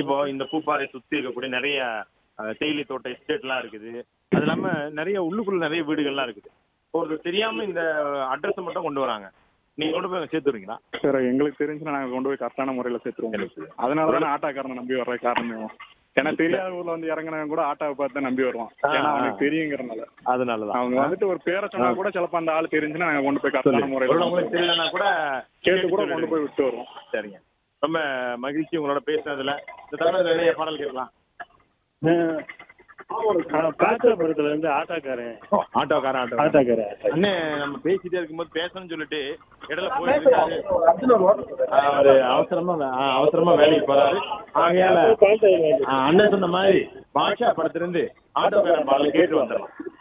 இப்போ இந்த பூப்பாறை சுத்தி இருக்கக்கூடிய நிறைய அஹ், தேயிலை தோட்ட எஸ்டேட் எல்லாம் இருக்குது அது இல்லாம நிறைய உள்ளுக்குள்ள நிறைய வீடுகள்லாம் இருக்குது ஒரு தெரியாம இந்த அட்ரஸ் மட்டும் கொண்டு வராங்க நீங்க கொண்டு போய் அங்க சேர்த்துறீங்களா சார் எங்களுக்கு தெரிஞ்சுன்னா நாங்க கொண்டு போய் கரெக்டான முறையில சேர்த்துருவோம் அதனால தானே ஆட்டோக்காரனை நம்பி வர்ற காரணமே ஏன்னா தெரியாத ஊர்ல வந்து இறங்குனவங்க கூட ஆட்டோவை பார்த்து தான் நம்பி வருவான் ஏன்னா அவனுக்கு தெரியுங்கிறனால அதனாலதான் அவங்க வந்துட்டு ஒரு பேரை சொன்னா கூட சிலப்ப அந்த ஆள் தெரிஞ்சுன்னா நாங்க கொண்டு போய் கரெக்டான ஒரு முறையில உங்களுக்கு தெரியலன்னா கூட கேட்டு கூட கொண்டு போய் விட்டு வருவோம் சரிங்க ரொம்ப மகிழ்ச்சி உங்களோட பேசுனதுல இந்த தடவை நிறைய பாடல் கேட்கலாம் காற்றபுரத்துல இருந்து ஆட்டோக்காரன் ஓ, ஆட்டோக்காரன் ஆட்டோ ஆட்டோக்காரன் அண்ணே நம்ம பேசிட்டே இருக்கும்போது பேசணும்னு சொல்லிட்டு இடையில போயிட்டு அவரு அவசரமா வே- ஆ, அவசரமா வேலைக்கு போறாரு ஆகையால ஆ, அண்ணன் சொன்ன மாதிரி பாஷா படத்திலிருந்து ஆட்டோக்காரன் பாடல் கேட்டு வந்துடலாம்